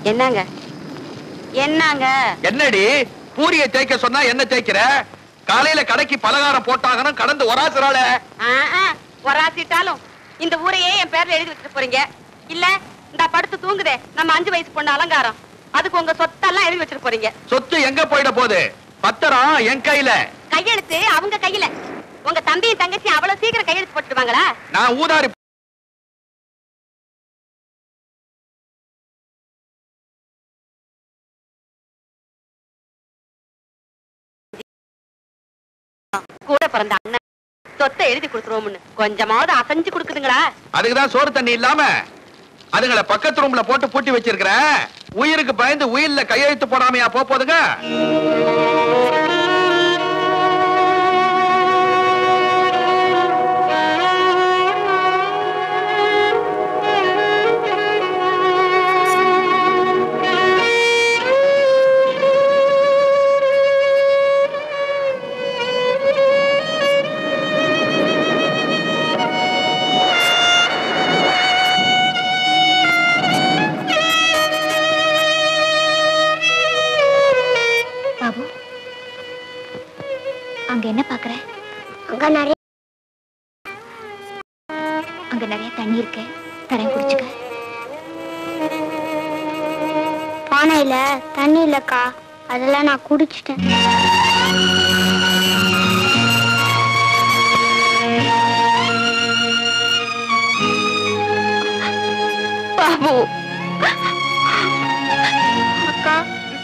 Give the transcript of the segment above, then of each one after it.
என்னங்க என்னங்க என்னடி பூரிய தேய்க்க சொன்னா என்ன தேய்க்கிற காலையில கடைக்கு பலகாரம் போட்டாங்கன்னு கடந்து ஒராசுறாள ஒராசிட்டாலும் இந்த ஊரையே என் பேர்ல எழுதி வச்சுட்டு போறீங்க இல்ல இந்த படுத்து தூங்குதே நம்ம அஞ்சு வயசு பொண்ணு அலங்காரம் அதுக்கு உங்க சொத்தெல்லாம் எழுதி வச்சுட்டு போறீங்க சொத்து எங்க போயிட போகுது பத்திரம் என் கையில கையெழுத்து அவங்க கையில உங்க தம்பியும் தங்கச்சி அவ்வளவு சீக்கிரம் கையெழுத்து போட்டுருவாங்களா நான் ஊதாரி கூட பிறந்த அண்ணன் சொத்தை எழுதி கொடுத்துருவோம்னு கொஞ்சமாவது அசைஞ்சு கொடுக்குதுங்களா அதுக்குதான் சோறு தண்ணி இல்லாம அதுங்களை பக்கத்து ரூம்ல போட்டு பூட்டி வச்சிருக்கிற உயிருக்கு பயந்து உயில்ல கையெழுத்து போடாமையா போப் போதுங்க பாபு அங்க என்ன பாக்குற அங்க நிறைய அங்க நிறைய தண்ணி இருக்கு தரேன் குடிச்சுக்க பானையில தண்ணி இல்லக்கா அதெல்லாம் நான் குடிச்சிட்டேன் பாபு அக்கா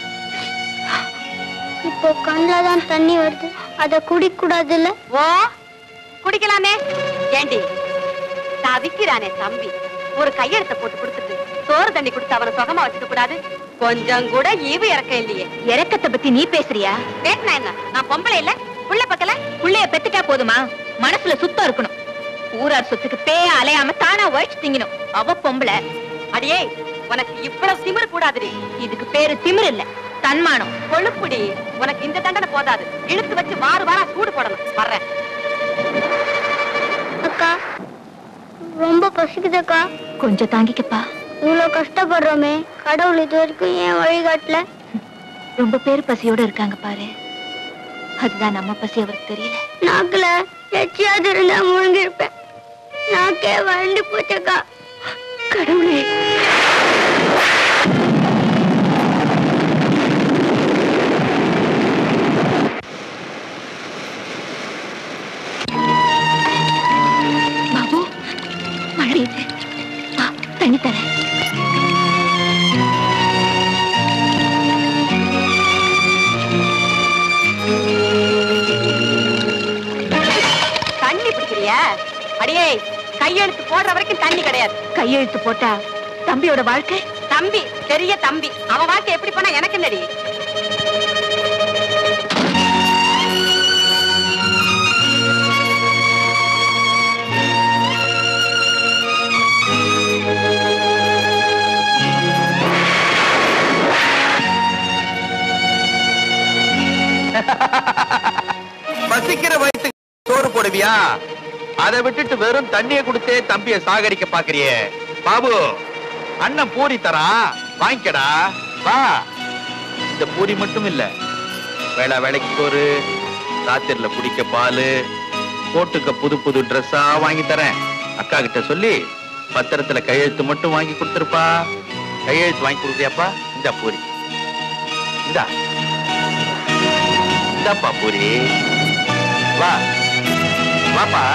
இப்போ கண்ணில் தான் தண்ணி வருது அதை குடிக்க கூடாதுல்ல ஓ குடிக்கலாமே ஏண்டி தவிக்கிறானே தம்பி ஒரு கையெழுத்த போட்டு கொடுத்துட்டு சோறு தண்ணி கொடுத்து அவனை சுகமா வச்சுக்க கூடாது கொஞ்சம் கூட ஈவு இறக்கம் இல்லையே இறக்கத்தை பத்தி நீ பேசுறியா பேசினா என்ன நான் பொம்பளை இல்ல புள்ள பக்கல புள்ளைய பெத்துட்டா போதுமா மனசுல சுத்தம் இருக்கணும் ஊரார் சொத்துக்கு பேய அலையாம தானா உழைச்சு திங்கணும் அவ பொம்பளை அடியே உனக்கு இவ்வளவு திமிரு கூடாதுடி இதுக்கு பேரு திமிரு இல்ல தன்மானம் கொழுப்புடி உனக்கு இந்த தண்டனை போதாது இழுத்து வச்சு வாரு வாரா சூடு போடணும் வர்றேன் அக்கா ரொம்ப பசிக்குதுக்கா கொஞ்சம் தாங்கிக்கப்பா இவ்வளோ கஷ்டப்படுறோமே கடவுள் இது வரைக்கும் ஏன் வழிகாட்டல ரொம்ப பேர் பசியோட இருக்காங்க பாரு அதுதான் நம்ம பசி அவருக்கு தெரியல நாக்குல எச்சியாவது இருந்தா முழுங்கிருப்பேன் நாக்கே வறண்டு போச்சக்கா கடவுளே பாபு மழை பெய்யுது. வா, தண்ணி தரேன் தண்ணி பிடிக்கிறியா அடியே கையெழுத்து போடுற வரைக்கும் தண்ணி கிடையாது கையெழுத்து போட்டா தம்பியோட வாழ்க்கை தம்பி பெரிய தம்பி அவன் வாழ்க்கை எப்படி போனா எனக்கு என்னடி பசிக்கிற வயிற்றுக்கு சோறு போடுவியா அதை விட்டுட்டு வெறும் தண்ணிய கொடுத்தே தம்பிய சாகடிக்க பாக்குறியே பாபு அண்ணன் பூரி தரான் வாங்கிக்கடா வா இந்த பூரி மட்டும் இல்ல வேளா வேலைக்கு சோறு ராத்திரில குடிக்க பாலு போட்டுக்க புது புது ட்ரெஸ்ஸா வாங்கி தரேன் அக்கா கிட்ட சொல்லி பத்திரத்துல கையெழுத்து மட்டும் வாங்கி கொடுத்துருப்பா கையெழுத்து வாங்கி கொடுக்குறியாப்பா இந்த பூரி இந்தா இந்தாப்பா பூரி வா வாப்பா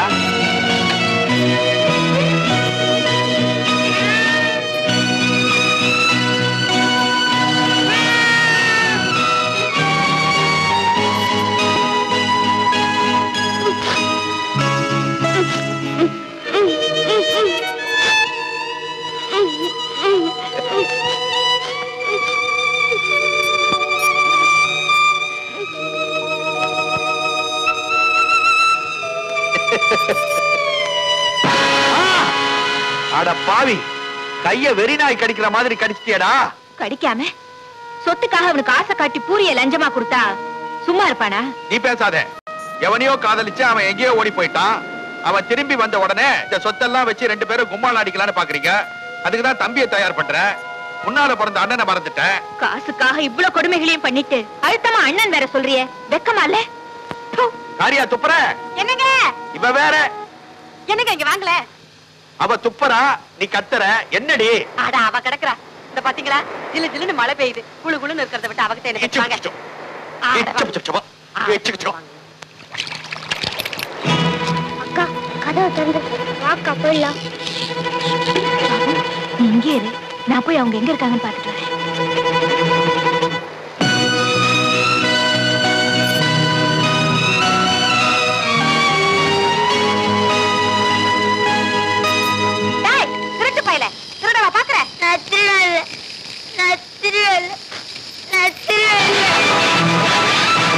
அட பாவி கைய வெறி நாய் கடிக்கிற மாதிரி கடிச்சிட்டியடா கடிக்காம சொத்துக்காக அவனுக்கு ஆசை காட்டி பூரிய லஞ்சமா கொடுத்தா சும்மா இருப்பானா நீ பேசாத எவனையோ காதலிச்சு அவன் எங்கேயோ ஓடி போயிட்டான் அவன் திரும்பி வந்த உடனே இந்த சொத்தெல்லாம் வச்சு ரெண்டு பேரும் கும்மாள் அடிக்கலாம்னு பாக்குறீங்க அதுக்கு தான் தம்பியை தயார் பண்றேன் முன்னால பிறந்த அண்ணனை மறந்துட்டேன் காசுக்காக இவ்ளோ கொடுமைகளையும் பண்ணிட்டு அழுத்தமா அண்ணன் வேற சொல்றியே வெக்கமா இல்ல ப்பு. காரியா துப்புற என்னங்க இவ வேற என்னங்க இங்க வாங்கல அவ துப்புறா நீ கத்துற என்னடி அட அவ கிடக்குறா இந்த பாத்தீங்களா ஜிலு ஜிலுன்னு மழை பெய்யுது குளு குளுன்னு இருக்கிறத விட்டு அவகிட்ட என்ன இச்சு, பேசுவாங்க இச்சு. ஆட இச்சு, வாங்க. இச்சு, இச்சு. ஆட இச்சு, இச்சு. வாங்க. அக்கா கதவை திறந்து வாக்கா போயிடலாம் நீ இங்கே இரு நான் போய் அவங்க எங்க இருக்காங்கன்னு பாத்துட்டு வரேன் டேய், திருட்டு பயல திருடவா பாக்குற நான் திருடல நான் திருடல நான் திருடல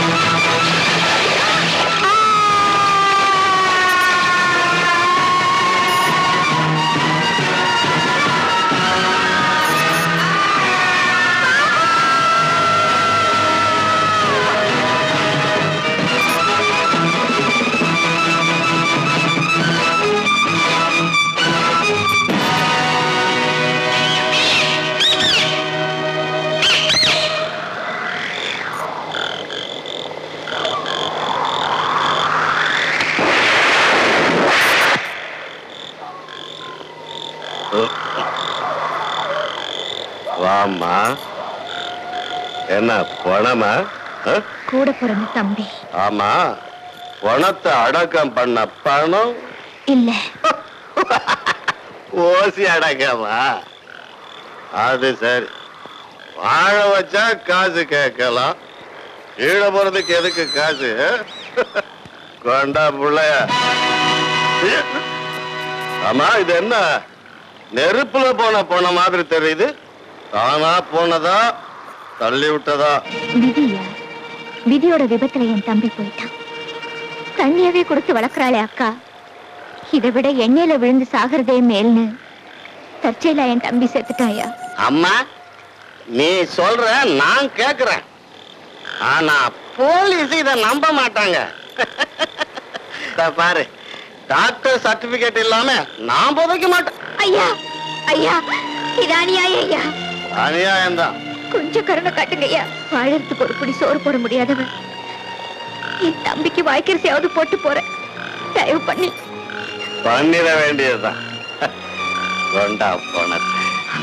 வாம்மா என்ன பணமா ஆ? கூட பிறந்த தம்பி ஆமா பணத்தை அடக்கம் பண்ண பணம் இல்ல ஓசி அடக்கமா அது சரி வாழ வச்சா காசு கேட்கலாம் கீழே போறதுக்கு எதுக்கு காசு கொண்டா புள்ளைய ஆமா இது என்ன நெருப்புல போன போன மாதிரி தெரியுது தானா போனதா தள்ளி விட்டதா விதியா விதியோட விபத்துல என் தம்பி போயிட்டான் தண்ணியவே கொடுத்து வளர்க்கறாளே அக்கா இதை விட எண்ணெயில விழுந்து சாகிறதே மேல்னு தற்செயலா என் தம்பி செத்துட்டாயா அம்மா நீ சொல்ற நான் கேக்குறேன் ஆனா போலீஸ் இத நம்ப மாட்டாங்க இதோ பாரு டாக்டர் சர்டிபிகேட் இல்லாம நான் புதைக்க மாட்டேன் ஐயா ஐயா இது அநியாயம் ஐயா அநியாயம் தான் கொஞ்சம் கருணை காட்டுங்க ஐயா வாழறதுக்கு ஒரு பிடி சோறு போட முடியாதவன் என் தம்பிக்கு வாய்க்கரிசியாவது போட்டு போறேன் தயவு பண்ணி பண்ணிட வேண்டியதுதான் கொண்டா போனது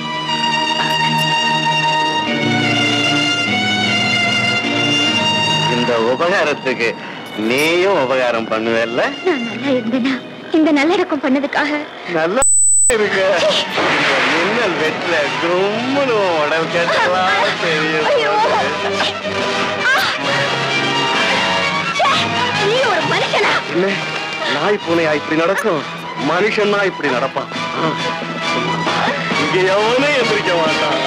இந்த உபகாரத்துக்கு நீயும் உபகாரம் பண்ணுவேல்ல நான் நல்லா இருந்தேனா இந்த நல்லடக்கம் பண்ணதுக்காக நல்லா இருக்கு இந்த மின்னல் வெட்டுல கும்முன்னு உன் உடல் கட்டலாம் தெரியும் ஐயோ. ச்சே, நீ ஒரு மனுஷனா இல்ல நாய் பூனையா இப்படி நடக்கும் மனுஷன்னா இப்படி நடப்பான் ஆ. இங்க எவனும் எந்திரிக்க மாட்டான்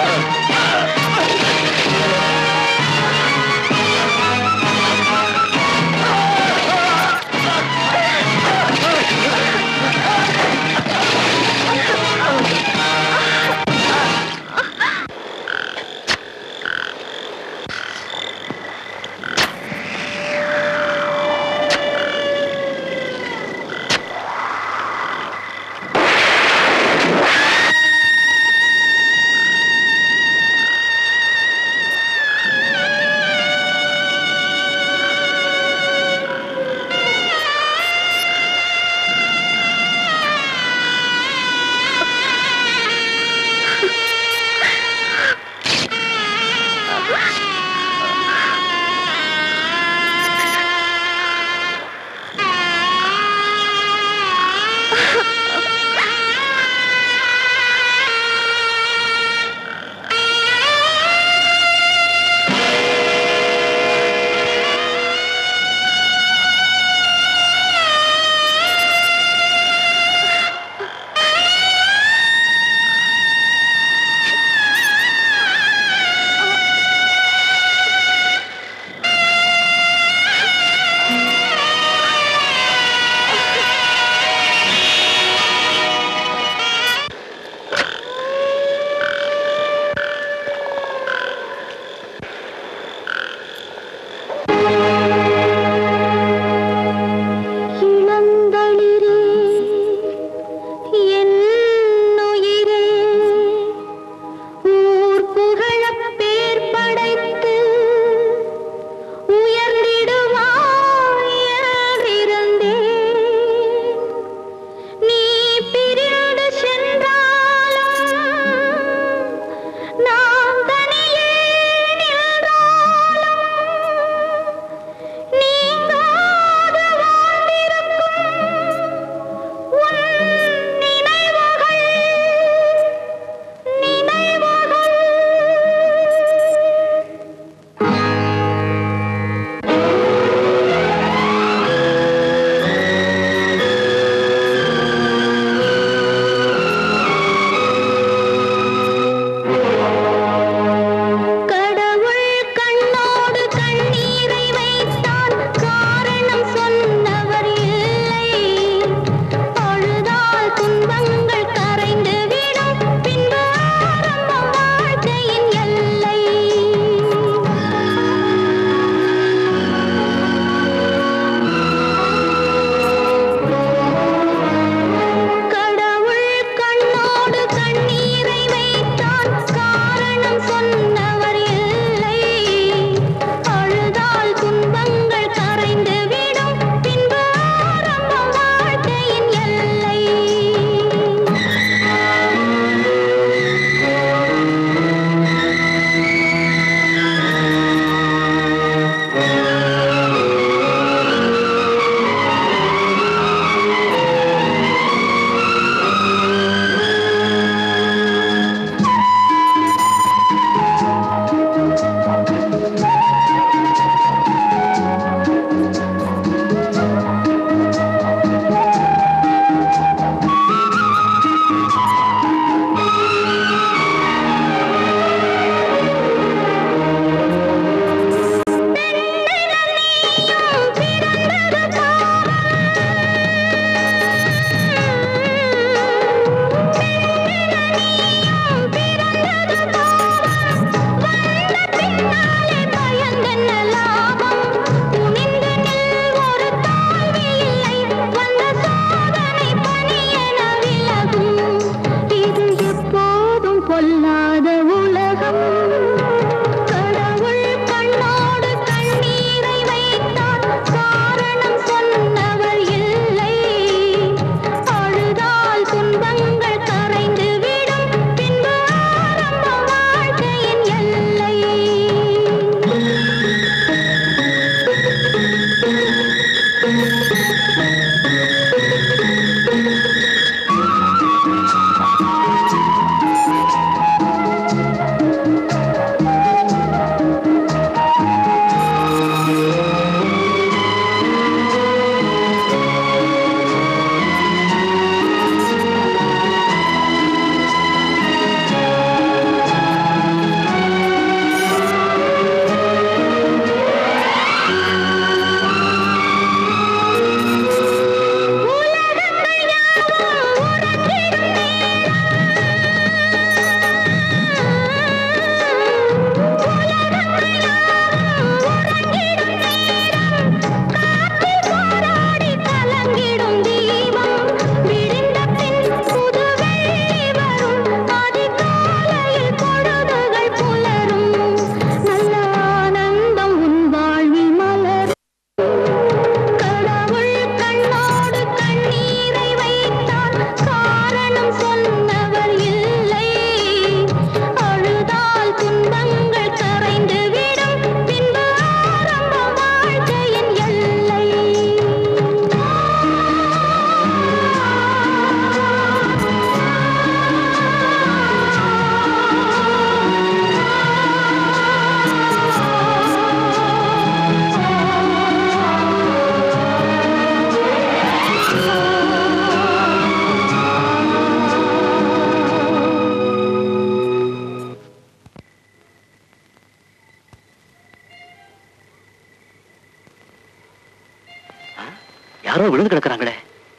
யாரோ விழுந்து கிடக்குறாங்களே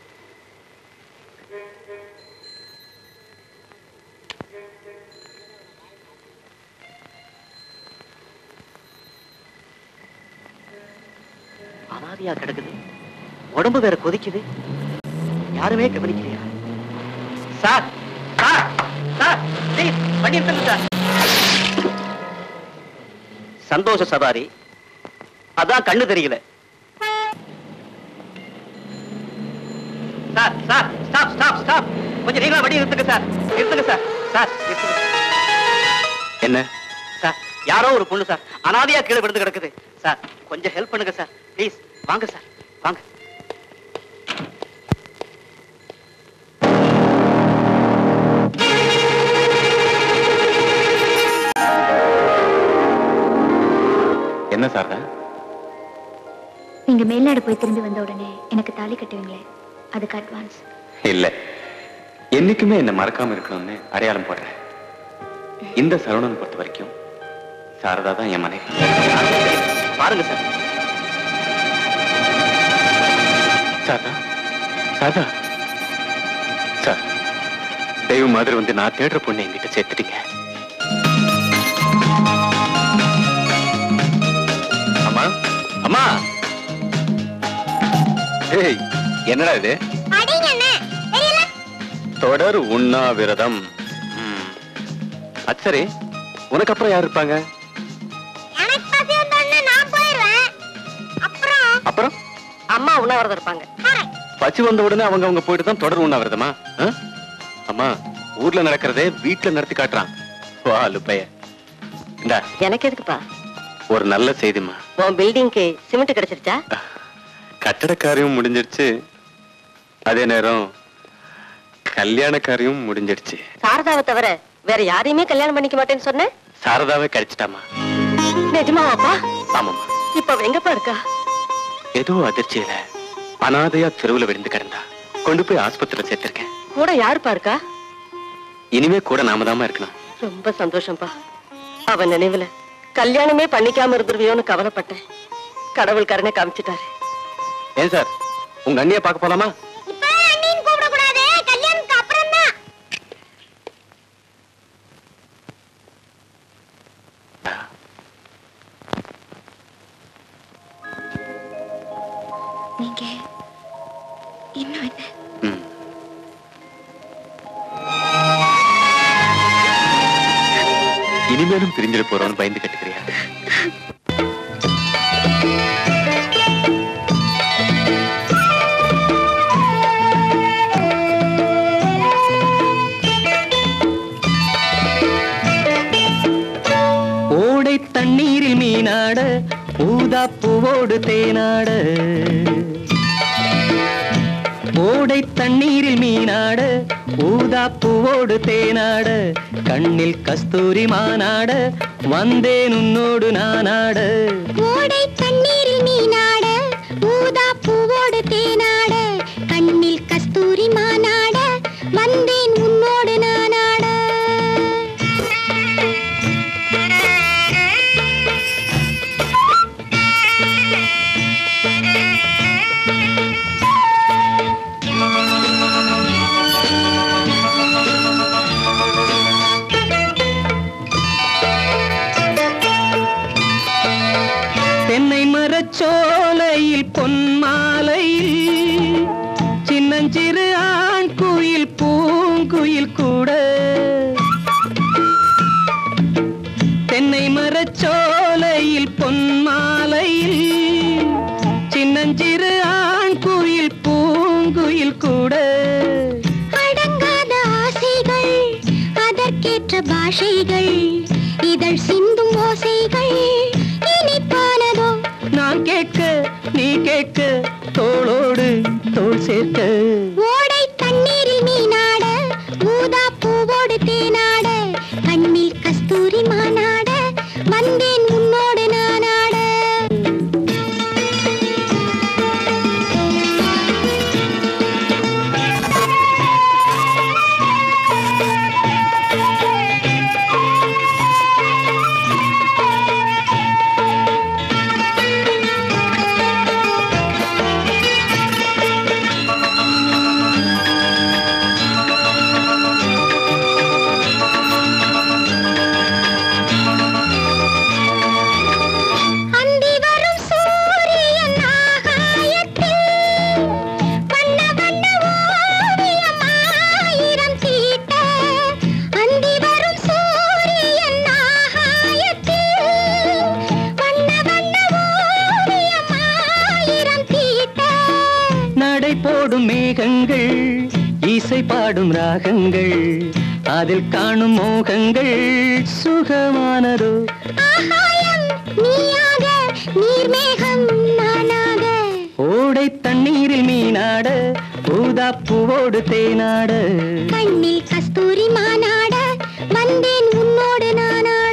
அனாதையா கிடக்குது உடம்பு வேற கொதிக்குது யாருமே கவனிக்கலையா சார் சார் சார் ப்ளீஸ் வண்டி நிறுத்துங்க சார் சந்தோஷ சவாரி அதான் கண்ணு தெரியல sir sir stop stop stop கொஞ்சம் நீங்களா வண்டி நிறுத்துங்க சார் நிறுத்துங்க சார் சார் நிறுத்துங்க என்ன சார் யாரோ ஒரு பொண்ணு சார் அனாதையா கீழே விழுந்து கிடக்குது சார் கொஞ்சம் ஹெல்ப் பண்ணுங்க சார் ப்ளீஸ் வாங்க சார் வாங்க என்ன சார் நீங்க மேல்நாடு போய் திரும்பி வந்த உடனே எனக்கு தாலி கட்டுவீங்களே அதுக்கு அட்வான்ஸ் இல்ல என்னைக்குமே என்ன மறக்காம இருக்கணும்னு அடையாளம் போடுறேன் இந்த சரவணன் பொறுத்த வரைக்கும் சாரதா தான் என் மனைவி பாருங்க சார் சாரதா சாரதா சார் தெய்வம் மாதிரி வந்து நான் தேடுற பொண்ணு என்கிட்ட சேர்த்துட்டீங்க அம்மா அம்மா ஏய் என்னடா இது தொடர் உண்ணாவிரதம் ம். அது சரி உனக்கு அப்புறம் யார் இருப்பாங்க எனக்கு பசி வந்தோடனே நான் போயிடுவேன் அப்புறம் அப்புறம் அம்மா உண்ணாவிரதம் இருப்பாங்க பசி வந்த உடனே அவங்க அவங்க போயிட்டு தான் தொடர் உண்ணாவிரதமா ஆ? அம்மா ஊர்ல நடக்கிறதே வீட்டுல நடத்தி காட்டுறான் வா லுப்பைய இந்தா எனக்கு எதுக்குப்பா ஒரு நல்ல செய்திம்மா உன் பில்டிங்க்கு சிமெண்ட் கிடைச்சிருச்சா கட்டட காரியம் முடிஞ்சிடுச்சு அதே நேரம் கல்யாண காரியம் முடிஞ்சிடுச்சு சாரதாவை தவிர வேற யாரையுமே கல்யாணம் பண்ணிக்க மாட்டேன்னு சொன்னேன் சாரதாவே கிடைச்சிட்டாமா நிஜமாவாப்பா ஆமாம்மா இப்ப அவ எங்கப்பா இருக்கா ஏதோ அதிர்ச்சியில அனாதையா தெருவுல விழுந்து கிடந்தா கொண்டு போய் ஆஸ்பத்திரியில சேர்த்திருக்கேன் கூட யாருப்பா இருக்கா இனிமே கூட நாம தாமா இருக்கணும் ரொம்ப சந்தோஷம்ப்பா அவ நினைவுல கல்யாணமே பண்ணிக்காம இருந்துருவியோன்னு கவலைப்பட்டேன் கடவுள் கருணை காமிச்சிட்டாரு ஏன் சார் உங்க அண்ணிய பார்க்க போலாமா இப்பதான் அண்ணின்னு கூப்பிடக்கூடாது கல்யாணத்துக்கு அப்புறம் தான் நீங்க இன்னும் என்ன ம். இனிமேலும் பிரிஞ்சிட போறோம்னு பயந்து கட்டுக்கிறியா ஓடை தண்ணீரில் மீனாட ஊதா பூவோடு தேனாட ஓடை தண்ணீரில் மீனாட ஊதா பூவோடு தேனாட கண்ணில் கஸ்தூரி மானாட வந்தேன் உன்னோடு நானாட ஓடை தண்ணீரில் மீனாட ஊதா பூவோடு தேனாட கண்ணில் கஸ்தூரி மானாட வந்தேன் உன்னோடு நானாட தென்னை மரச்சோலையில் பொன்மாலையில் சின்னஞ்சிறு ஆண் குயில் பூங்குயில் கூட தென்னை மரச்சோலையில் பொன்மாலையில் சின்னஞ்சிறு ஆண் குயில் பூங்குயில் கூட அடங்காத ஆசைகள் அதற்கேற்ற பாஷைகள் இதழ் சிந்தும் ஓசைகள் இனிப்பானதோ நான் கேட்க நீ கேட்க தோளோடு தோள் சேர்க்க ஓடை தண்ணீரில் மீனாட ஊதா பூவோடு தேனாட கண்ணில் கஸ்தூரி மானாட வந்தேன் உன்னோடு நானாட ஓ நடை போடும் மேகங்கள் இசை பாடும் ராகங்கள் அதில் காணும் மோகங்கள் சுகமானதோ ஆகாயம் நீயாக நீர்மேகம் நானாக ஓடை தண்ணீரில் மீனாட ஊதா பூவோடு தேனாட கண்ணில் கஸ்தூரி மானாட வந்தேன் உன்னோடு நானாட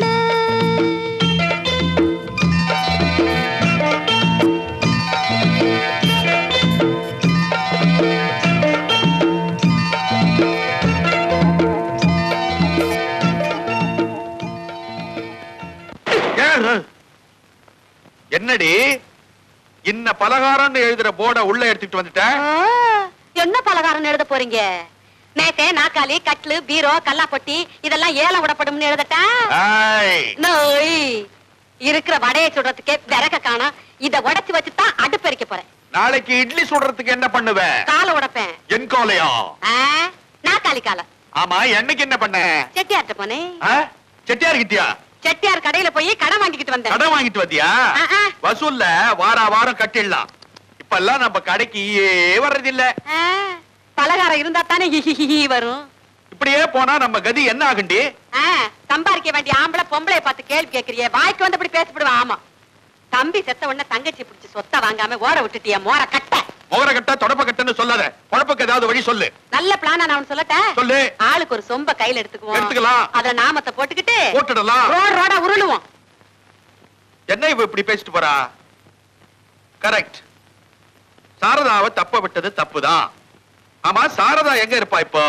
ஏன்? என்னடி இன்ன பலகாரம்னு எழுதுற போர்ட உள்ள எடுத்துட்டு வந்துட்ட என்ன பலகாரம் எழுத போறீங்க மேசை நாக்காளி கட்லு பீரோ கல்லாப்பொட்டி இதெல்லாம் ஏலம் விடப்படும்னு எழுதட்டா ஆய், நோய் இருக்கிற வடையை சுடுறதுக்கே விறக காணோம் இத உடைச்சு வச்சுதான் அடுப்பெரிக்க போறேன் நாளைக்கு இட்லி சுடுறதுக்கு என்ன பண்ணுவ காலை உடைப்பேன் என் கோலையா ஆ, நாக்காளி காலை ஆமா என்னைக்கு என்ன பண்ண செட்டியார்ட்ட போனேன் ஆ? செட்டியார் கிட்டியா செட்டியார் கடையில போய் கடன் வாங்கிக்கிட்டு வந்தேன் கடன் வாங்கிட்டு வந்தியா ஆ, ஆ. வசூல்ல வார வாரம் கட்டிடலாம் இப்ப எல்லாம் நம்ம கடைக்கு ஈயே வர்றதில்ல ஆ, பலகாரம் இருந்தா தானே ஹிஹிஹி வரும் இப்படியே போனா நம்ம கதி என்ன ஆகுண்டி ஆ, சம்பாதிக்க வேண்டிய ஆம்பளை பொம்பளைய பார்த்து கேள்வி கேக்குறியே வாய்க்கு வந்தபடி பேசப்படுவா ஆமா தம்பி செத்த உடனே தங்கச்சி பிடிச்சு சொத்தை வாங்காம ஓட விட்டுட்டிய மோர கட்ட மோர கட்ட தொடப்ப கட்டன்னு சொல்லாத குழப்பக்கு ஏதாவது வழி சொல்லு நல்ல பிளானா நான் ஒண்ணு சொல்லட்டா சொல்லு ஆளுக்கு ஒரு சொம்ப கையில எடுத்துக்குவோம் எடுத்துக்கலாம். அத நாமத்தை போட்டுக்கிட்டு போட்டுடலாம் ரோடு ரோடா உருளுவோம் என்ன இவ இப்படி பேசிட்டு போறா கரெக்ட் சாரதாவை தப்ப விட்டது தப்புதான் ஆமா சாரதா எங்க இருப்பா இப்போ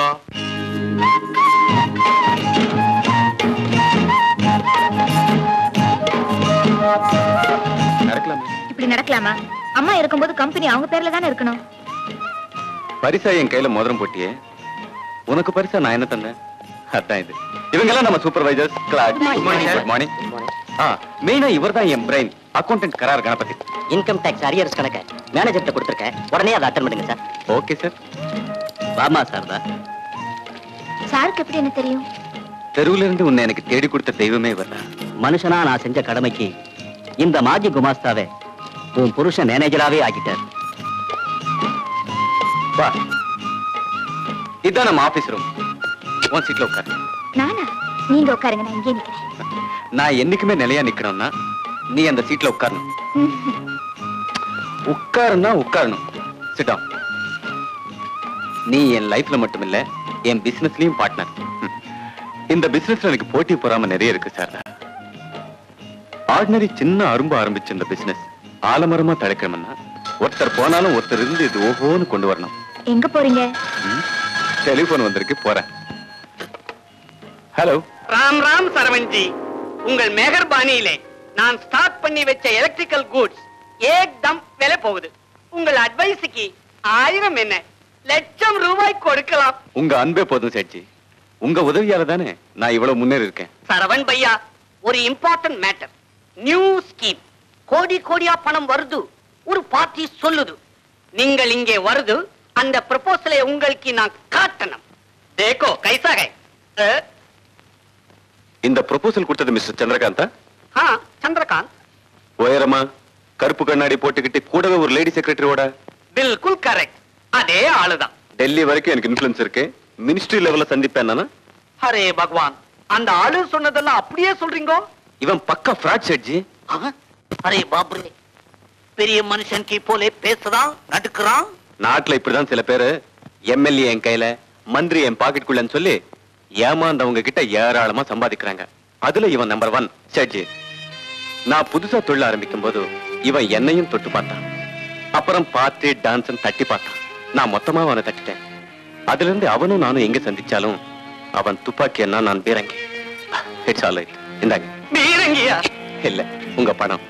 நடக்கலாமே இப்படி நடக்கலாமா அம்மா இருக்கும்போது கம்பெனி அவங்க பேர்ல தானே இருக்கணும் பரிசா என் கையில மோதிரம் போட்டியே உனக்கு பரிசா நான் என்ன தந்தேன் அதான் இது இவங்கெல்லாம் நம்ம சூப்பர்வைசர்ஸ் கிளார்க் குட் மார்னிங் ஆ மெயினா இவர் தான் என் பிரெயின் அக்கௌண்டன்ட் கரார் கணபதி இன்கம் டேக்ஸ் அரியர்ஸ் கணக்க மேனேஜர்கிட்ட கொடுத்துருக்கேன் உடனே அதை அட்டன் பண்ணுங்க சார் ஓகே சார் வாமா சார் தான் சாருக்கு எப்படி என்ன தெரியும் தெருவுல இருந்து உன்னை எனக்கு தேடி கொடுத்த தெய்வமே இவர் தான் மனுஷனா நான் செஞ்ச கடமைக்கு இந்த மாஜி குமாஸ்தாவை உன் புருஷன் மேனேஜராவே ஆக்கிட்டார் வா இதான் நம்ம ஆபீஸ் ரூம் உன் சீட்ல உட்காரு நானா நீங்க உட்காருங்க நான் இங்கே நிக்கிறேன் நான் என்னைக்குமே நிலையா நிக்கணும்னா நீ அந்த சீட்ல உட்காரணும் ம்ஹும். உட்காருன்னா உட்காரணும் சிட்டம் நீ என் லைஃப்ல மட்டும் இல்ல என் பிசினஸ்லயும் பார்ட்னர் இந்த பிசினஸ்ல எனக்கு போட்டி பொறாம நிறைய இருக்கு சார் ஆர்டினரி சின்ன அரும்பு ஆரம்பிச்ச இந்த பிசினஸ் ஆலமரமா தழைக்கணும்னா ஒருத்தர் போனாலும் ஒருத்தர் இருந்து இது ஓஹோன்னு கொண்டு வரணும் எங்க போறீங்க டெலிபோன் வந்திருக்கு போறேன் ஹலோ ராம் ராம் சரவண்ஜி உங்கள் மெகர்பானியிலே நான் ஸ்டார்ட் பண்ணி வச்ச எலக்ட்ரிக்கல் கூட்ஸ் ஏக்தம் விலை போகுது உங்கள் அட்வைஸுக்கு ஆயிரம் என்ன லட்சம் ரூபாய் கொடுக்கலாம் உங்க அன்பே போதும் சேட்ஜி உங்க உதவியால தானே நான் இவ்வளவு முன்னேறி இருக்கேன் சரவண் பையா ஒரு இம்பார்ட்டன்ட் மேட்டர் நியூ ஸ்கீம் கோடி கோடியா பணம் வருது ஒரு பார்ட்டி சொல்லுது நீங்கள் இங்கே வருது அந்த ப்ரப்போசலை உங்களுக்கு நான் காட்டணும் தேக்கோ கைசாக இந்த ப்ரொபோசல் கொடுத்தது மிஸ்டர் சந்திரகாந்தா ஆ சந்திரகாந்த் உயரமா கருப்பு கண்ணாடி போட்டுக்கிட்டு கூடவே ஒரு லேடி செக்ரட்டரியோட பில்குல் கரெக்ட் அதே ஆளுதான் டெல்லி வரைக்கும் எனக்கு இன்ஃபுளுன்ஸ் இருக்கு மினிஸ்ட்ரி லெவல்ல சந்திப்பேன் நானா அரே பகவான் அந்த ஆளு சொன்னதெல்லாம் அப்படியே சொல்றீங்க இவன் பக்கா ஃப்ராட் செட்ஜி அரே பாபுரே பெரிய மனுஷன் கி போலே பேசுறான் நடுக்குறான் நாட்டுல இப்படிதான் சில பேரு எம்எல்ஏ என் கையில மந்திரி என் பாக்கெட்டுக்குள்ளன்னு சொல்லி ஏமாந்தவங்க கிட்ட ஏராளமா சம்பாதிக்கிறாங்க அதுல இவன் நம்பர் ஒன் செட்ஜி நான் புதுசா தொழில் ஆரம்பிக்கும் போது இவன் என்னையும் தொட்டு பார்த்தான் அப்புறம் பார்த்து டான்ஸ் தட்டி பார்த்தான் நான் மொத்தமா அவனை தட்டிட்டேன் அதுல இருந்து அவனும் நானும் எங்க சந்திச்சாலும் அவன் துப்பாக்கி என்ன நான் பீரங்கி இட்ஸ் ஆல் ரைட் இந்தாங்க பீரங்கியா இல்ல உங்க பணம்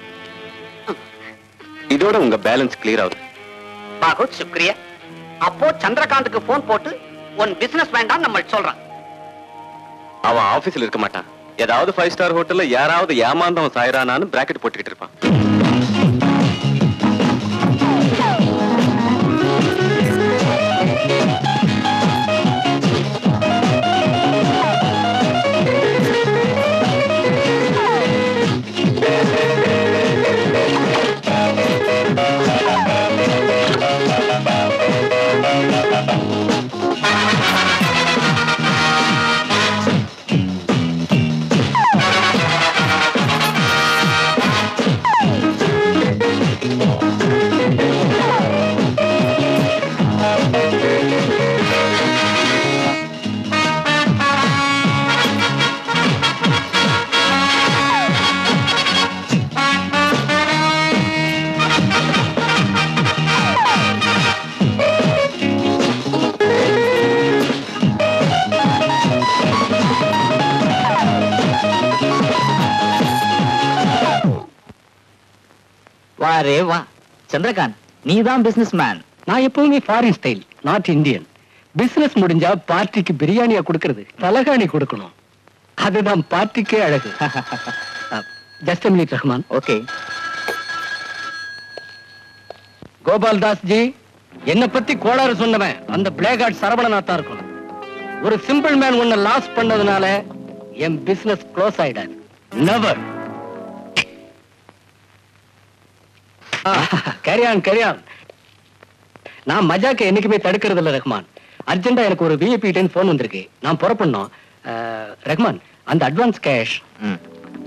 இதோட உங்க பேலன்ஸ் கிளியர் ஆகுது பாகுத் சுக்ரியா அப்போ சந்திரகாந்துக்கு போன் போட்டு உன் பிசினஸ் வேண்டாம் நம்ம சொல்றான் அவன் ஆபீஸ்ல இருக்க மாட்டான் ஏதாவது ஃபைவ் ஸ்டார் ஹோட்டல்ல யாராவது ஏமாந்தவன் சாயரானான்னு பிராக்கெட் போட்டுக்கிட்டு இருப்பான் வாரே வா சந்திரகாந்த் நீதான் பிசினஸ் மேன் நான் எப்பவுமே foreign style not Indian business முடிஞ்சா பார்ட்டிக்கு பிரியாணியா கொடுக்கறது தலகாணி கொடுக்கணும் அதுதான் பார்ட்டிக்கே அழகு just minute Rahman okay Gopal Das ji என்ன பத்தி கோளாறு சொன்னவன் அந்த பிளேகார்ட் சரவணனா தான் இருக்கணும் ஒரு சிம்பிள் மேன் உன்னை லாஸ் பண்ணதுனால என் பிசினஸ் க்ளோஸ் ஆயிடாது நெவர் கரியான் கரியான் நான் மஜாக்க என்னைக்குமே தடுக்கிறது இல்ல ரஹ்மான் அர்ஜென்டா எனக்கு ஒரு விஐபி டென் போன் வந்திருக்கு நான் புறப்படணும் அஹ், ரஹ்மான் அந்த அட்வான்ஸ் கேஷ் ம்.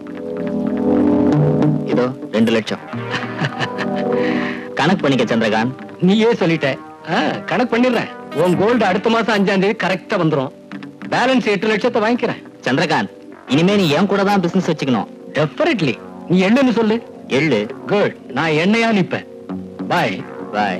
இதோ ரெண்டு லட்சம் கணக்கு பண்ணிக்க சந்திரகாந்த் நீயே சொல்லிட்ட ஆ, கணக்கு பண்ணிடுறேன் உன் கோல்டு அடுத்த மாசம் அஞ்சாம் தேதி கரெக்டா வந்துரும் பேலன்ஸ் எட்டு லட்சத்தை வாங்கிக்கிறேன் சந்திரகாந்த் இனிமே நீ என் கூட தான் பிசினஸ் வச்சுக்கணும் டெஃபினெட்லி நீ எள்ளுன்னு சொல்லு எள்ளு குட் நான் எண்ணெயா நிப்பேன் பாய் பாய்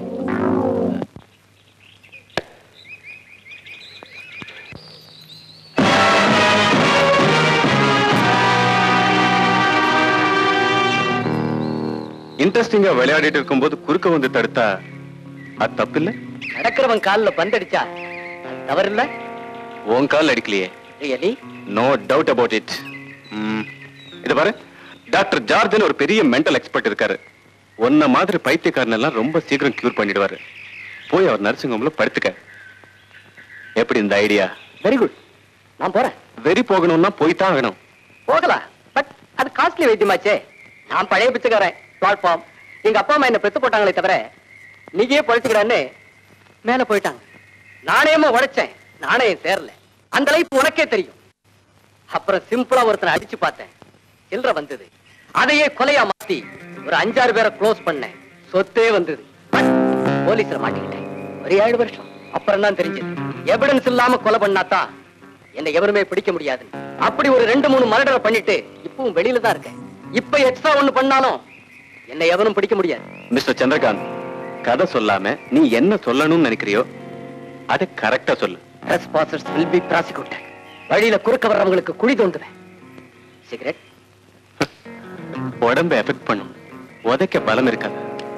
இன்ட்ரெஸ்டிங்கா விளையாடிட்டு இருக்கும்போது குறுக்க வந்து தடுத்தா அது தப்பு இல்ல நடக்கிறவன் கால்ல பந்தடிச்சா அது தவறில்ல உன் கால் அடிக்கலையே really no doubt about it இது பாரு டாக்டர் ஜார்ஜன் ஒரு பெரிய மென்டல் எக்ஸ்பர்ட் இருக்காரு உன்ன மாதிரி பைத்தியக்காரன் எல்லாம் ரொம்ப சீக்கிரம் கியூர் பண்ணிடுவாரு போய் அவர் நர்சிங் ஹோம்ல படுத்துக்க எப்படி இந்த ஐடியா வெரி குட் நான் போறேன் வெறி போகணும்னா போய் தான் ஆகணும் போகலாம் பட் அது காஸ்ட்லி வைத்தியமாச்சே நான் பழைய பிச்சைக்காரன் பிளாட்ஃபார்ம் எங்க அப்பா அம்மா என்ன பெத்து போட்டாங்களே தவிர நீயே பழிச்சுக்கிறான்னு மேல போயிட்டாங்க நாணயமா உழைச்சேன் நாணயம் சேரல அந்த லைஃப் உனக்கே தெரியும் அப்புறம் சிம்பிளா ஒருத்தனை அடிச்சு பார்த்தேன் சில்லற வந்தது அதையே கொலையா மாத்தி ஒரு அஞ்சாறு பேரை க்ளோஸ் பண்ணேன் சொத்தே வந்தது பட் போலீஸ்ல மாட்டிக்கிட்டேன் ஒரு ஏழு வருஷம் அப்புறம் தான் தெரிஞ்சது எவிடன்ஸ் இல்லாம கொலை பண்ணாதான் என்னை எவருமே பிடிக்க முடியாது அப்படி ஒரு ரெண்டு மூணு மர்டரை பண்ணிட்டு இப்பவும் வெளியில தான் இருக்கேன் இப்ப எக்ஸ்ட்ரா ஒண்ணு பண்ணாலும் என்னை எவனும் பிடிக்க முடியாது மிஸ்டர் சந்திரகாந்த் கதை சொல்லாம நீ என்ன சொல்லணும்னு நினைக்கிறியோ அதை கரெக்டா சொல்லு trespassers will be prosecuted வழியில குறுக்க வர்றவங்களுக்கு குழி தோண்டுவேன் சிகரெட் உடம்ப எஃபெக்ட் பண்ணும் உதைக்க பலம் இருக்காது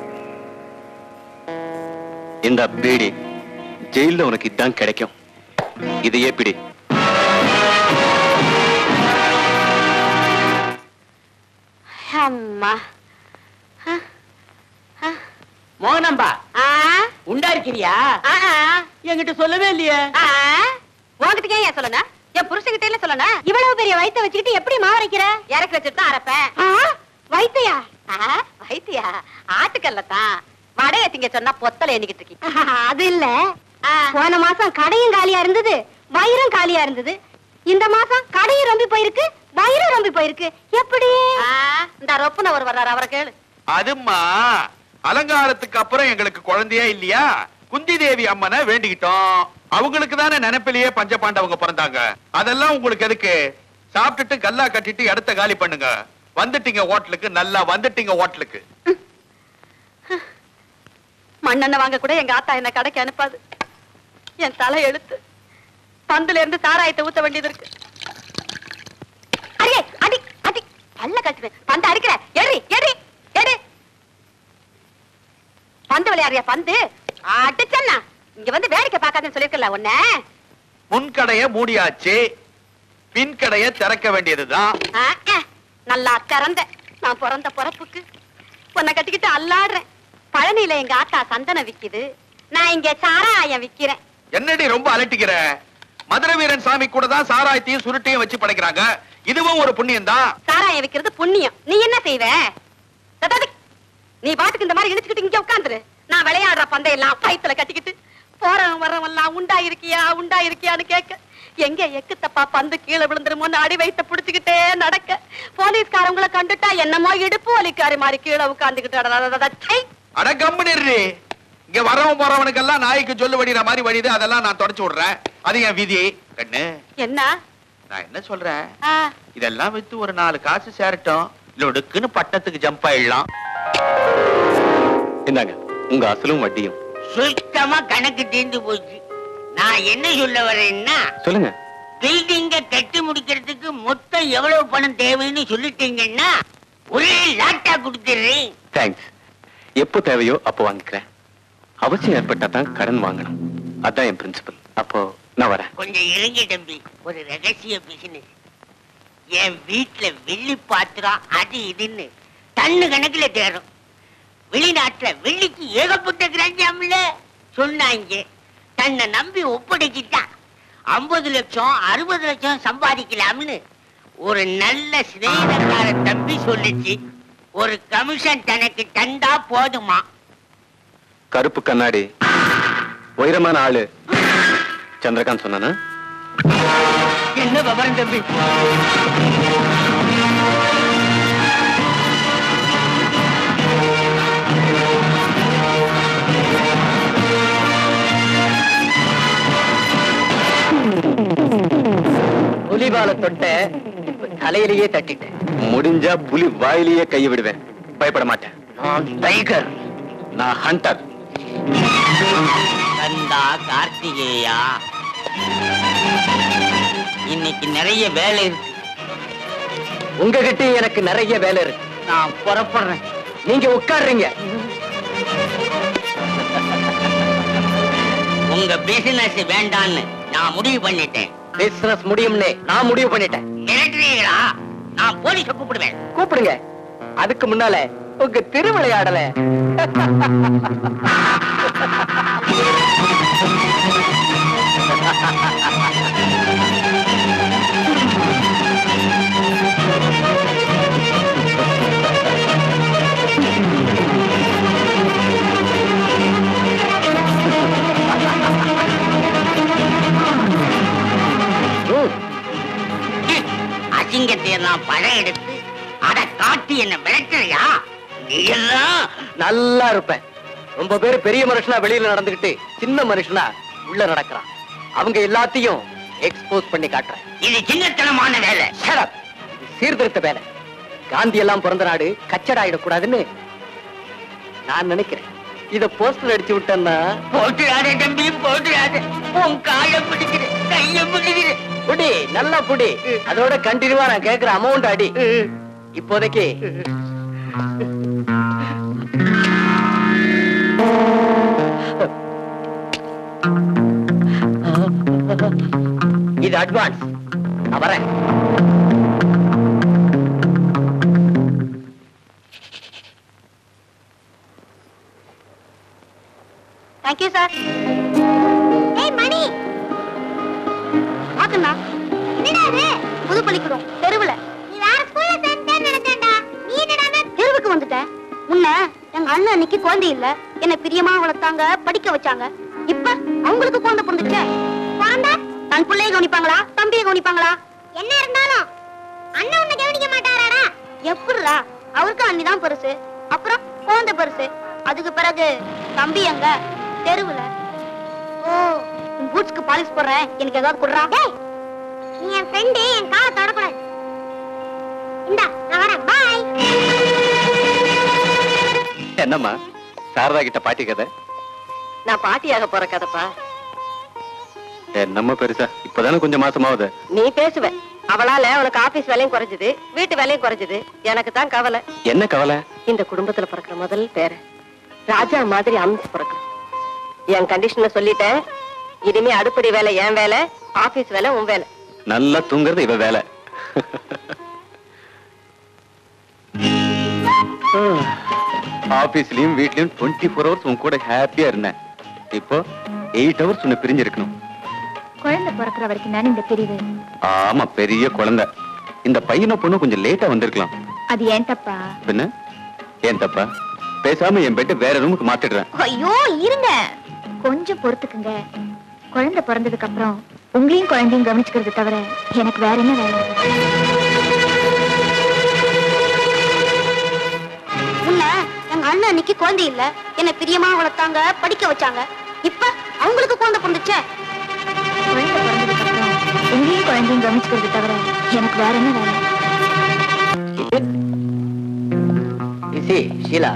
இந்த பீடி ஜெயில்ல உனக்கு இதான் கிடைக்கும் இதையே பிடி அம்மா மோகனம்பா ஆ உண்டா இருக்கிறியா ஆ ஆ. என்கிட்ட சொல்லவே இல்லையே ஆ உன்கிட்ட ஏன் சொல்லணும் என் புருஷன்கிட்ட இல்ல சொல்லணும் இவ்வளவு பெரிய வயித்தை வச்சுக்கிட்டு எப்படி மாவரைக்கிற இறக்கி வச்சுட்டு தான் அரைப்பேன் வைத்தையா வைத்தியா ஆட்டுக்கல்ல தான் வடைய திங்க சொன்னா பொத்தல எண்ணிக்கிட்டு இருக்கீங்க அது இல்ல போன மாசம் கடையும் காலியா இருந்தது வயிறும் காலியா இருந்தது இந்த மாசம் கடையும் ரொம்பி போயிருக்கு வயிறும் ரொம்பி போயிருக்கு எப்படி இந்த ரொப்புன ஒரு வர்றாரு அவரை கேளு அதும்மா அலங்காரத்துக்கு அப்புறம் எங்களுக்கு குழந்தையே இல்லையா குந்தி தேவி அம்மனை வேண்டிக்கிட்டோம் அவங்களுக்கு தானே நினைப்பிலேயே பஞ்சபாண்டவங்க பிறந்தாங்க அதெல்லாம் உங்களுக்கு எதுக்கு சாப்பிட்டுட்டு கல்லா கட்டிட்டு இடத்த காலி பண்ணுங்க வந்துட்டீங்க ஹோட்டலுக்கு நல்லா வந்துட்டீங்க ஹோட்டலுக்கு மண்ணெண்ணெய் வாங்க கூட எங்க ஆத்தா என்ன கடைக்கு அனுப்பாது என் தலை எழுத்து பந்துல இருந்து சாராயத்தை ஊத்த வேண்டியது இருக்கு அடியே அடி அடி பல்ல கட்டுவேன் பந்து அடிக்கிற எரி எரி எரி பந்து விளையாடுறியா பந்து அடிச்சண்ணா இங்க வந்து வேடிக்கை பார்க்காதுன்னு சொல்லிருக்கல உன்ன முன்கடைய மூடியாச்சு பின் கடைய திறக்க வேண்டியதுதான் ஆ, ஆ, நல்லா கறந்த நான் பிறந்த பிறப்புக்கு உன்னை கட்டிக்கிட்டு அல்லாடுறேன் பழனியில எங்க ஆத்தா சந்தனம் விக்குது நான் இங்க சாராயம் விக்கிறேன் என்னடி ரொம்ப அலட்டிக்கிற மதுரை வீரன் சாமி கூட தான் சாராயத்தையும் சுருட்டையும் வச்சு படைக்கிறாங்க இதுவும் ஒரு புண்ணியம் தான் சாராயம் விக்கிறது புண்ணியம் நீ என்ன செய்வ தத்தாதி, நீ பாட்டுக்கு இந்த மாதிரி இழுச்சுக்கிட்டு இங்க உட்காந்துரு நான் விளையாடுற பந்தையெல்லாம் வயித்துல கட்டிக்கிட்டு போறவன் வர்றவன் எல்லாம் உண்டா இருக்கியா உண்டா இருக்கியான்னு கேட்க எங்க எக்கு தப்பா பந்து கீழே விழுந்துருமோன்னு அடி வைத்த புடிச்சுக்கிட்டே நடக்க போலீஸ்காரங்களை கண்டுட்டா என்னமோ இடுப்பு வலிக்காரி மாதிரி கீழே உட்காந்துக்கிட்டு அட கம்பெனி இங்க வரவன் போறவனுக்கெல்லாம் நாய்க்கு சொல்லு வடிகிற மாதிரி வடிது அதெல்லாம் நான் தொடச்சு விடுறேன் அது என் விதி கண்ணு என்ன நான் என்ன சொல்றேன் ஆ, இதெல்லாம் வித்து ஒரு நாலு காசு சேரட்டும் லொடுக்குன்னு பட்டத்துக்கு ஜம்ப் ஆயிடலாம் இந்தாங்க உங்க அசலும் வட்டியும் சுத்தமா கணக்கு தீர்ந்து போச்சு நான் என்ன சொல்ல வரேன்னா சொல்லுங்க பில்டிங்க கட்டி முடிக்கிறதுக்கு மொத்தம் எவ்வளவு பணம் தேவைன்னு சொல்லிட்டீங்கன்னா ஒரே லாட்டா கொடுத்துடுறேன் தேங்க்ஸ் எப்போ தேவையோ அப்போ வாங்கிக்கிறேன் அவசியம் ஏற்பட்டா தான் கடன் வாங்கணும் அதான் என் பிரின்சிபல் அப்போ நான் வரேன் கொஞ்சம் இருங்க தம்பி ஒரு ரகசிய பிசினஸ் என் வீட்டுல வெள்ளி பாத்திரம் அது இதுன்னு டன்னு கணக்குல தேரும் வெளிநாட்டுல வெள்ளிக்கு ஏகப்பட்ட கிராஞ்சாமில்ல சொன்னாங்க தன்னை நம்பி ஒப்படைச்சிட்டான் ஐம்பது லட்சம் அறுபது லட்சம் சம்பாதிக்கலாம்னு ஒரு நல்ல சிநேகக்கார தம்பி சொல்லுச்சு ஒரு கமிஷன் தனக்கு தந்தா போதுமா கருப்பு கண்ணாடி உயரமான ஆளு சந்திரகாந்த் சொன்னானா என்ன விவரம் தம்பி புலிபால தொட்ட இப்ப தலையிலேயே தட்டிட்டேன் முடிஞ்சா புலி வாயிலேயே கையை விடுவேன் பயப்பட மாட்டேன் நான் டைகர் நான் ஹண்டர் கந்தா கார்த்திகேயா இன்னைக்கு நிறைய வேலை இருக்கு உங்ககிட்ட எனக்கு நிறைய வேலை இருக்கு நான் புறப்படுறேன் நீங்க உட்காருறீங்க உங்க பிசினஸ் வேண்டான்னு நான் முடிவு பண்ணிட்டேன் பிசினஸ் முடியும்னே நான் முடிவு பண்ணிட்டேன் மிரட்டுறீங்களா நான் போலீஸ கூப்பிடுவேன் கூப்பிடுங்க அதுக்கு முன்னால உங்க திருவிளையாடல அசிங்கத்தை நான் படம் எடுத்து அத காட்டி என்ன மிரட்டுறியா நீ எல்லாம் நல்லா இருப்பேன் ரொம்ப பேர் பெரிய மனுஷனா வெளியில நடந்துகிட்டு சின்ன மனுஷனா உள்ள நடக்கிறான் அவங்க எல்லாத்தையும் எக்ஸ்போஸ் பண்ணி காட்டுறேன் இது சின்னத்தனமான வேலை Shut up. இது சீர்திருத்த வேலை காந்தி எல்லாம் பிறந்த நாடு கச்சடாயிடக்கூடாதுன்னு நான் நினைக்கிறேன் இத போஸ்டர் அடிச்சு விட்டேன்னா போட்டுறாதே தம்பி போட்டுறாதே உன் காலை பிடிக்குது கைய பிடிக்குது புடி நல்லா புடி அதோட கண்டினியூவா நான் கேக்குற அமௌண்ட் அடி இப்போதைக்கு இது அட்வான்ஸ் நான் வரேன் தேங்க்யூ சார் ஏய் மணி பாக்கண்ணா என்னடா இது புது பள்ளிக்கூடம் தெருவுல நீ வேற ஸ்கூல்ல சேர்ந்தேன்னு நினைச்சேன்டா நீ என்னடா தெருவுக்கு வந்துட்ட முன்ன எங்க அண்ணன் அன்னைக்கு குழந்தை இல்ல என்ன பிரியமா வளர்த்தாங்க படிக்க வச்சாங்க இப்ப அவங்களுக்கு குழந்தை பிறந்துச்சே குழந்தை தன் பிள்ளைய கவனிப்பாங்களா தம்பியை கவனிப்பாங்களா என்ன இருந்தாலும் அண்ணன் உன்னை கவனிக்க மாட்டாராடா எப்படிடா அவருக்கு அண்ணி தான் பெருசு அப்புறம் குழந்தை பெருசு அதுக்கு பிறகு தம்பி எங்க தெருவுல ஓ உன் பூட்ஸ்க்கு பாலிஷ் போடுறேன் எனக்கு ஏதாவது குடுறா டேய் நீ என் ஃப்ரெண்ட் என் காலை தொடக்கூடாது இந்தா நான் வரேன் பாய் என்னம்மா சாரதா கிட்ட பாட்டி கதை நான் பாட்டியாக போற கதைப்பா என்னம்மா பெருசா இப்பதானே கொஞ்சம் மாசமாவது நீ பேசுவ அவளால உனக்கு ஆபீஸ் வேலையும் குறைஞ்சது வீட்டு வேலையும் குறைஞ்சது எனக்கு தான் கவலை என்ன கவலை இந்த குடும்பத்துல பிறக்கிற முதல் பேரு ராஜா மாதிரி அமைச்சு பிறக்கணும் என் கண்டிஷன்ல சொல்லிட்டேன் இனிமே அடுப்படி வேலை என் வேலை ஆபீஸ் வேலை உன் வேலை நல்லா தூங்குறது இவ வேலை ஆபீஸ்லயும் வீட்லயும் டுவெண்ட்டி ஃபோர் ஹவர்ஸ் உன் கூட ஹாப்பியா இருந்தேன் இப்போ எயிட் ஹவர்ஸ் உன்னை பிரிஞ்சிருக்கணும் குழந்தை பிறக்கிற வரைக்கும் தானே இந்த பிரிவு ஆமா பெரிய குழந்தை இந்த பையனை பொண்ணு கொஞ்சம் லேட்டா வந்திருக்கலாம் அது ஏன் தப்பா பின்ன ஏன் தப்பா பேசாம என் பெட்டு வேற ரூமுக்கு மாத்திடுறேன் ஐயோ இருங்க கொஞ்சம் பொறுத்துக்குங்க குழந்தை பிறந்ததுக்கு அப்புறம் உங்களையும் குழந்தையும் கவனிச்சுக்கிறது தவிர எனக்கு வேற என்ன வேலை முன்ன எங்க அண்ணன் அன்னைக்கு குழந்தை இல்ல என்ன பிரியமா வளர்த்தாங்க படிக்க வச்சாங்க இப்ப அவங்களுக்கு குழந்தை பிறந்துச்சே குழந்தை பிறந்ததுக்கு அப்புறம் உங்களையும் குழந்தையும் கவனிச்சுக்கிறது தவிர எனக்கு வேற என்ன வேலை இசி ஷீலா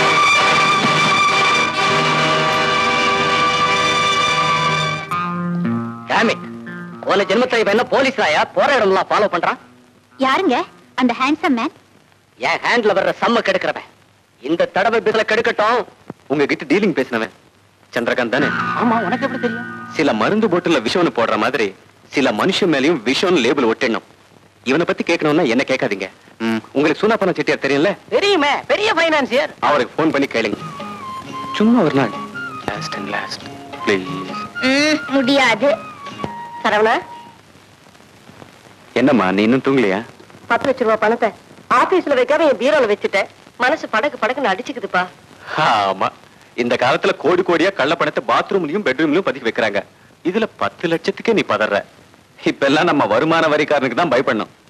Damn it. போன ஜென்மத்துல இப்ப என்ன போலீஸ் ராயா போற இடம்லாம் ஃபாலோ பண்றான் யாருங்க அந்த ஹேண்ட்ஸம் மேன் என் ஹேண்ட்ல வர்ற சம்ம கெடுக்கிறவன் இந்த தடவை பிசில கெடுக்கட்டும் உங்ககிட்ட டீலிங் பேசினவன் சந்திரகாந்த் தானே ஆமா உனக்கு எப்படி தெரியும் சில மருந்து போட்டுல விஷம்னு போடுற மாதிரி சில மனுஷன் மேலயும் விஷம்னு லேபிள் ஒட்டிடணும் இவனை பத்தி கேட்கணும்னா என்ன கேட்காதீங்க ம், உங்களுக்கு சூனாப்பன செட்டியார் தெரியல தெரியுமே பெரிய பைனான்சியர் அவருக்கு ஃபோன் பண்ணி கேளுங்க சும்மா ஒரு நாள் லாஸ்ட் அண்ட் லாஸ்ட் ப்ளீஸ் ம், முடியாது சரவணா என்னம்மா நீ இன்னும் தூங்கலையா பத்து லட்ச ரூபாய் பணத்தை ஆபீஸ்ல வைக்காம என் பீரோல வச்சுட்டேன் மனசு படக்கு படக்குன்னு அடிச்சுக்குதுப்பா ஆமா இந்த காலத்துல கோடி கோடியா கள்ள பணத்தை பாத்ரூம்லயும் பெட்ரூம்லயும் பதுக்கி வைக்கிறாங்க இதுல பத்து லட்சத்துக்கே நீ பதற இப்ப எல்லாம் நம்ம வருமான வரிக்காரனுக்கு தான் பயப்படணும்